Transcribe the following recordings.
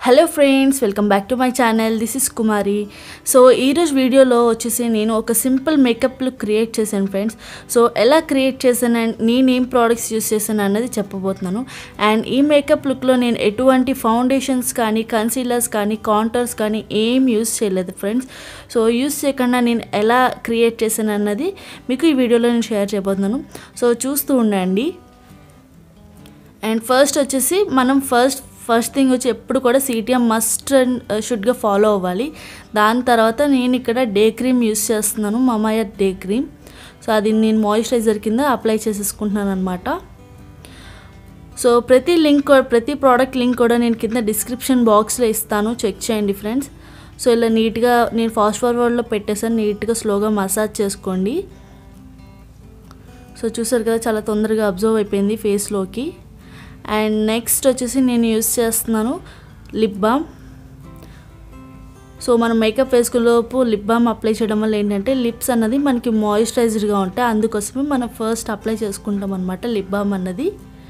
hello friends welcome back to my channel this is Kumari so ఈరోజు వీడియోలో వచ్చేసి నేను ఒక సింపుల్ మేకప్ లుక్ క్రియేట్ చేశాను ఫ్రెండ్స్ సో ఎలా క్రియేట్ చేశాను అండ్ నేను ఏం ప్రోడక్ట్స్ యూస్ చేశాను అన్నది చెప్పబోతున్నాను అండ్ ఈ మేకప్ లుక్లో నేను ఎటువంటి ఫౌండేషన్స్ కానీ కన్సీలర్స్ కానీ కాంటర్స్ కానీ ఏం యూస్ చేయలేదు ఫ్రెండ్స్ సో యూస్ చేయకుండా నేను ఎలా క్రియేట్ చేశాను అన్నది మీకు ఈ వీడియోలో నేను షేర్ చేయబోతున్నాను సో చూస్తూ ఉండండి అండ్ ఫస్ట్ వచ్చేసి మనం ఫస్ట్ ఫస్ట్ థింగ్ వచ్చి ఎప్పుడు కూడా సిటిఎం మస్ట్ అండ్ షుడ్గా ఫాలో అవ్వాలి దాని తర్వాత నేను ఇక్కడ డే క్రీమ్ యూస్ చేస్తున్నాను మమాయ డే క్రీమ్ సో అది నేను మాయిశ్చరైజర్ కింద అప్లై చేసేసుకుంటున్నాను అనమాట సో ప్రతి లింక్ ప్రతి ప్రోడక్ట్ లింక్ కూడా నేను కింద డిస్క్రిప్షన్ బాక్స్లో ఇస్తాను చెక్ చేయండి ఫ్రెండ్స్ సో ఇలా నీట్గా నేను ఫాస్ట్ ఫార్వర్డ్లో పెట్టేసాను నీట్గా స్లోగా మసాజ్ చేసుకోండి సో చూసారు కదా చాలా తొందరగా అబ్జర్వ్ అయిపోయింది ఫేస్లోకి అండ్ నెక్స్ట్ వచ్చేసి నేను యూస్ చేస్తున్నాను లిప్ బామ్ సో మనం మేకప్ వేసుకునేలోపు లిప్ బామ్ అప్లై చేయడం వల్ల ఏంటంటే లిప్స్ అన్నది మనకి మాయిశ్చరైజ్డ్గా ఉంటాయి అందుకోసమే మనం ఫస్ట్ అప్లై చేసుకుంటాం అనమాట లిప్ బామ్ అన్నది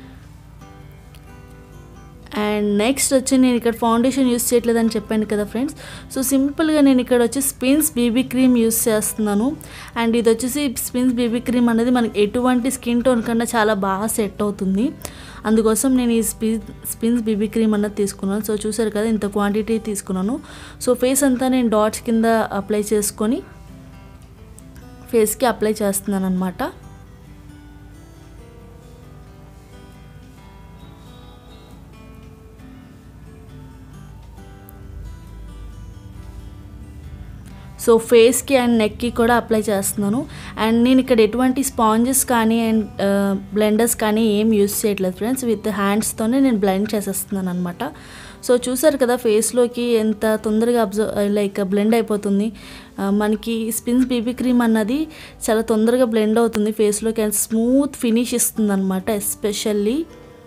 అండ్ నెక్స్ట్ వచ్చి నేను ఇక్కడ ఫౌండేషన్ యూస్ చేయట్లేదని చెప్పాను కదా ఫ్రెండ్స్ సో సింపుల్గా నేను ఇక్కడ వచ్చి స్పిన్స్ బీబీ క్రీమ్ యూస్ చేస్తున్నాను అండ్ ఇది వచ్చేసి స్పిన్స్ బీబీ క్రీమ్ అనేది మనకి ఎటువంటి స్కిన్ టోన్ కన్నా చాలా బాగా సెట్ అవుతుంది అందుకోసం నేను ఈ స్పి స్పిన్స్ బీబీ క్రీమ్ అన్నది తీసుకున్నాను సో చూసారు కదా ఇంత క్వాంటిటీ తీసుకున్నాను సో ఫేస్ అంతా నేను డాట్స్ కింద అప్లై చేసుకొని ఫేస్కి అప్లై చేస్తున్నాను అనమాట సో ఫేస్కి అండ్ నెక్కి కూడా అప్లై చేస్తున్నాను అండ్ నేను ఇక్కడ ఎటువంటి స్పాంజెస్ కానీ అండ్ బ్లెండర్స్ కానీ ఏం యూస్ చేయట్లేదు ఫ్రెండ్స్ విత్ హ్యాండ్స్తోనే నేను బ్లెండ్ చేసేస్తున్నాను అనమాట సో చూసారు కదా ఫేస్లోకి ఎంత తొందరగా అబ్జర్వ్ లైక్ బ్లెండ్ అయిపోతుంది మనకి స్పిన్స్ బీబీ క్రీమ్ అన్నది చాలా తొందరగా బ్లెండ్ అవుతుంది ఫేస్లోకి అండ్ స్మూత్ ఫినిష్ ఇస్తుంది అనమాట ఎస్పెషల్లీ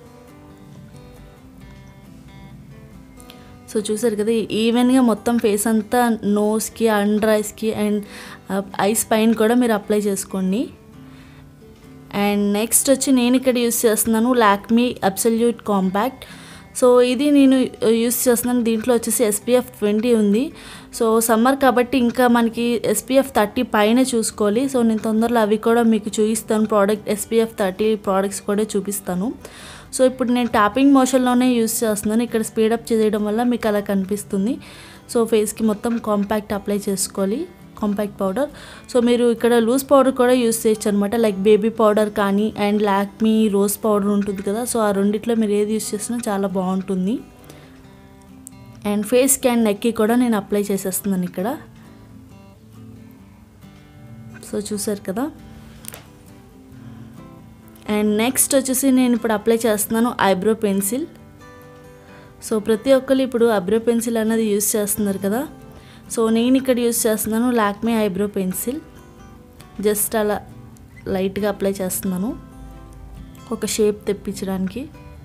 సో చూసారు కదా ఈవెన్గా మొత్తం ఫేస్ అంతా నోస్కి అండర్ ఐస్కి అండ్ ఐస్ పైన కూడా మీరు అప్లై చేసుకోండి అండ్ నెక్స్ట్ వచ్చి నేను ఇక్కడ యూస్ చేస్తున్నాను లాక్మీ అబ్సల్యూట్ కాంపాక్ట్ సో ఇది నేను యూస్ చేస్తున్నాను దీంట్లో వచ్చేసి ఎస్పీఎఫ్ ట్వంటీ ఉంది సో సమ్మర్ కాబట్టి ఇంకా మనకి ఎస్పీఎఫ్ థర్టీ పైన చూసుకోవాలి సో నేను తొందరలో అవి కూడా మీకు చూపిస్తాను ప్రోడక్ట్ ఎస్పీఎఫ్ థర్టీ ప్రోడక్ట్స్ కూడా చూపిస్తాను సో ఇప్పుడు నేను ట్యాపింగ్ మోషన్లోనే యూస్ చేస్తున్నాను ఇక్కడ స్పీడప్ చేయడం వల్ల మీకు అలా కనిపిస్తుంది సో ఫేస్కి మొత్తం కాంపాక్ట్ అప్లై చేసుకోవాలి కాంపాక్ట్ పౌడర్ సో మీరు ఇక్కడ లూజ్ పౌడర్ కూడా యూస్ చేయొచ్చు అనమాట లైక్ బేబీ పౌడర్ కానీ అండ్ లాక్మీ రోజ్ పౌడర్ ఉంటుంది కదా సో ఆ రెండిట్లో మీరు ఏది యూస్ చేసినా చాలా బాగుంటుంది అండ్ ఫేస్కి అండ్ నెక్కి కూడా నేను అప్లై చేసేస్తున్నాను ఇక్కడ సో చూసారు కదా అండ్ నెక్స్ట్ వచ్చేసి నేను ఇప్పుడు అప్లై చేస్తున్నాను ఐబ్రో పెన్సిల్ సో ప్రతి ఒక్కరు ఇప్పుడు ఐబ్రో పెన్సిల్ అనేది యూస్ చేస్తున్నారు కదా సో నేను ఇక్కడ యూస్ చేస్తున్నాను లాక్మీ ఐబ్రో పెన్సిల్ జస్ట్ అలా లైట్గా అప్లై చేస్తున్నాను ఒక షేప్ తెప్పించడానికి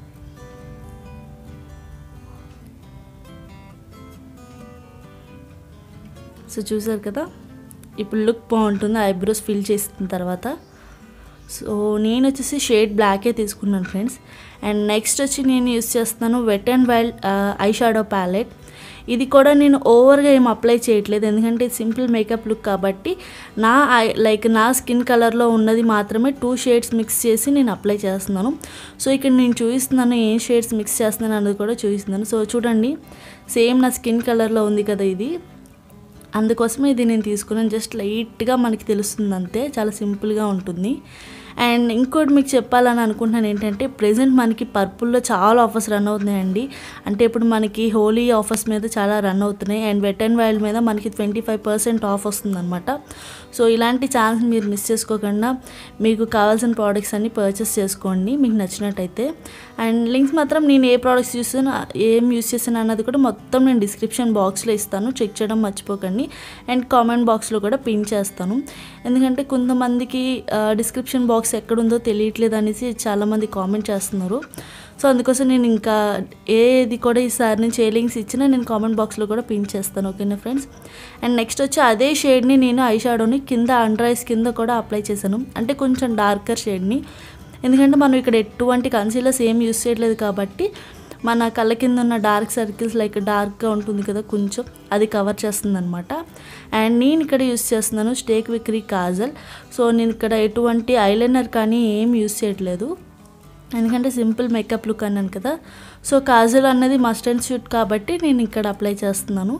సో చూసారు కదా ఇప్పుడు లుక్ బాగుంటుంది ఐబ్రోస్ ఫిల్ చేసిన తర్వాత సో నేను వచ్చేసి షేడ్ బ్లాకే తీసుకున్నాను ఫ్రెండ్స్ అండ్ నెక్స్ట్ వచ్చి నేను యూస్ చేస్తున్నాను wet and wild eye shadow palette ఇది కూడా నేను ఓవర్గా ఏం అప్లై చేయట్లేదు ఎందుకంటే సింపుల్ మేకప్ లుక్ కాబట్టి నా ఐ లైక్ నా స్కిన్ కలర్లో ఉన్నది మాత్రమే టూ షేడ్స్ మిక్స్ చేసి నేను అప్లై చేస్తున్నాను సో ఇక్కడ నేను చూపిస్తున్నాను ఏం షేడ్స్ మిక్స్ చేస్తున్నాను అన్నది కూడా చూపిస్తున్నాను సో చూడండి సేమ్ నా స్కిన్ కలర్లో ఉంది కదా ఇది అందుకోసమే ఇది నేను తీసుకున్నాను జస్ట్ లైట్గా మనకి తెలుస్తుంది అంతే చాలా సింపుల్గా ఉంటుంది అండ్ ఇంకోటి మీకు చెప్పాలని అనుకుంటున్నాను ఏంటంటే ప్రజెంట్ మనకి పర్పుల్లో చాలా ఆఫర్స్ రన్ అవుతున్నాయండి అంటే ఇప్పుడు మనకి హోలీ ఆఫర్స్ మీద చాలా రన్ అవుతున్నాయి అండ్ వెట్ అండ్ వైల్డ్ మీద మనకి ట్వంటీ ఫైవ్ పర్సెంట్ ఆఫ్ వస్తుందన్నమాట సో ఇలాంటి ఛాన్స్ మీరు మిస్ చేసుకోకుండా మీకు కావాల్సిన ప్రోడక్ట్స్ అన్ని పర్చేస్ చేసుకోండి మీకు నచ్చినట్టయితే అండ్ లింక్స్ మాత్రం నేను ఏ ప్రోడక్ట్స్ చూసాను ఏం యూస్ చేశాను అన్నది కూడా మొత్తం నేను డిస్క్రిప్షన్ బాక్స్లో ఇస్తాను చెక్ చేయడం మర్చిపోకండి అండ్ కామెంట్ బాక్స్లో కూడా పిన్ చేస్తాను ఎందుకంటే కొంతమందికి డిస్క్రిప్షన్ బాక్స్ ఎక్కడుందో తెలియట్లేదు అనేసి చాలామంది కామెంట్ చేస్తున్నారు సో అందుకోసం నేను ఇంకా ఏది కూడా ఈసారి నుంచి ఏ లింక్స్ ఇచ్చినా నేను కామెంట్ బాక్స్లో కూడా పిన్ చేస్తాను ఓకేనా ఫ్రెండ్స్ అండ్ నెక్స్ట్ వచ్చి అదే షేడ్ని నేను ఐ షాడోని కింద అండర్ ఐస్ కింద కూడా అప్లై చేశాను అంటే కొంచెం డార్కర్ షేడ్ని ఎందుకంటే మనం ఇక్కడ ఎటువంటి కన్సీలర్స్ ఏం యూస్ చేయట్లేదు కాబట్టి మన కళ్ళ కింద ఉన్న డార్క్ సర్కిల్స్ లైక్ డార్క్గా ఉంటుంది కదా కొంచెం అది కవర్ చేస్తుంది అనమాట అండ్ నేను ఇక్కడ యూస్ చేస్తున్నాను స్టేక్ విక్రీ కాజల్ సో నేను ఇక్కడ ఎటువంటి ఐలైనర్ కానీ ఏం యూస్ చేయట్లేదు ఎందుకంటే సింపుల్ మేకప్ లుక్ అన్నాను కదా సో కాజల్ అన్నది మస్ట్ అండ్ షూట్ కాబట్టి నేను ఇక్కడ అప్లై చేస్తున్నాను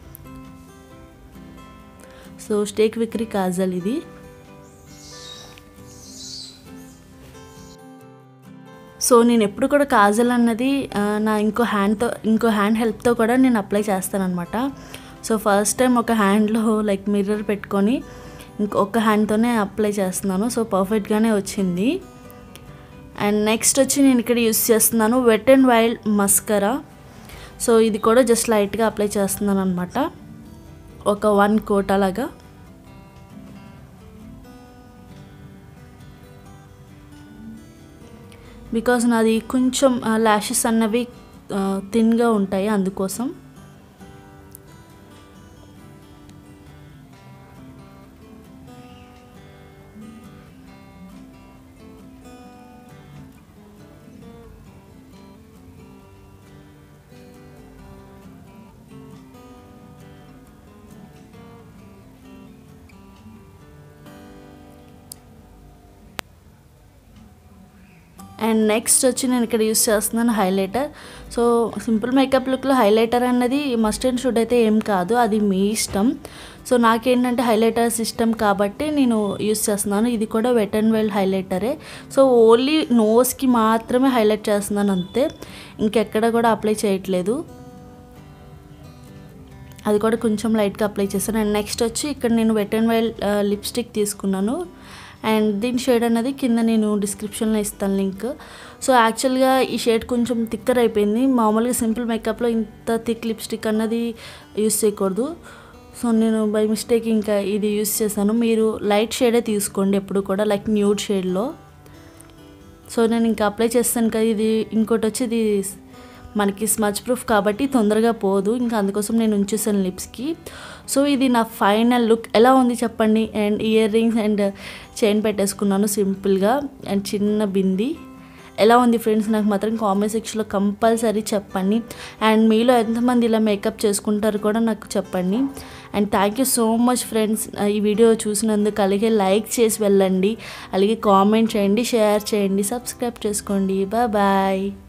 సో స్టేక్ విక్రీ కాజల్ ఇది సో నేను ఎప్పుడు కూడా కాజల్ అన్నది ఆ, నా ఇంకో హ్యాండ్తో ఇంకో హ్యాండ్ హెల్ప్తో కూడా నేను అప్లై చేస్తానన్నమాట సో ఫస్ట్ టైం ఒక హ్యాండ్లో లైక్ మిర్రర్ పెట్టుకొని ఇంకొక హ్యాండ్తోనే అప్లై చేస్తున్నాను సో పర్ఫెక్ట్గానే వచ్చింది అండ్ నెక్స్ట్ వచ్చి నేను ఇక్కడ యూస్ చేస్తున్నాను wet and wild mascara so ఇది కూడా జస్ట్ లైట్గా అప్లై చేస్తున్నాను అనమాట ఒక వన్ కోట్ అలాగా బికాజ్ నాది కొంచెం ల్యాషెస్ అన్నవి థిన్గా ఉంటాయి అందుకోసం అండ్ నెక్స్ట్ వచ్చి నేను ఇక్కడ యూస్ చేస్తున్నాను హైలైటర్ సో సింపుల్ మేకప్ లుక్లో హైలైటర్ అన్నది మస్ట్ అండ్ షుడ్ అయితే ఏం కాదు అది మీ ఇష్టం సో నాకేంటంటే హైలైటర్ సిస్టమ్ కాబట్టి నేను యూస్ చేస్తున్నాను ఇది కూడా వెట్ అండ్ వైల్డ్ హైలైటరే సో ఓన్లీ నోస్కి మాత్రమే హైలైట్ చేస్తున్నాను అంతే ఇంకెక్కడ కూడా అప్లై చేయట్లేదు అది కూడా కొంచెం లైట్గా అప్లై చేస్తాను అండ్ నెక్స్ట్ వచ్చి ఇక్కడ నేను వెట్ అండ్ వైల్డ్ లిప్స్టిక్ తీసుకున్నాను అండ్ దీని షేడ్ అనేది కింద నేను డిస్క్రిప్షన్లో ఇస్తాను లింక్ సో యాక్చువల్గా ఈ షేడ్ కొంచెం థిక్కర్ అయిపోయింది మామూలుగా సింపుల్ మేకప్లో ఇంత థిక్ లిప్స్టిక్ అన్నది యూస్ చేయకూడదు సో నేను బై మిస్టేక్ ఇంకా ఇది యూస్ చేశాను మీరు లైట్ షేడే తీసుకోండి ఎప్పుడు కూడా లైక్ న్యూడ్ షేడ్లో సో నేను ఇంకా అప్లై చేస్తాను కదా ఇది ఇంకోటి వచ్చి ఇది మనకి స్మచ్ ప్రూఫ్ కాబట్టి తొందరగా పోదు ఇంకా అందుకోసం నేను ఉంచేసాను లిప్స్కి సో ఇది నా ఫైనల్ లుక్ ఎలా ఉంది చెప్పండి and ear rings and chain పెట్టేసుకున్నాను సింపుల్గా అండ్ చిన్న బింది ఎలా ఉంది ఫ్రెండ్స్ నాకు మాత్రం కామెంట్ సెక్షన్లో కంపల్సరీ చెప్పండి అండ్ మీలో ఎంతమంది ఇలా మేకప్ చేసుకుంటారు కూడా నాకు చెప్పండి and thank you so much friends ఈ వీడియో చూసినందుకు అలాగే లైక్ చేసి వెళ్ళండి అలాగే కామెంట్ చేయండి షేర్ చేయండి సబ్స్క్రైబ్ చేసుకోండి బాయ్ బాయ్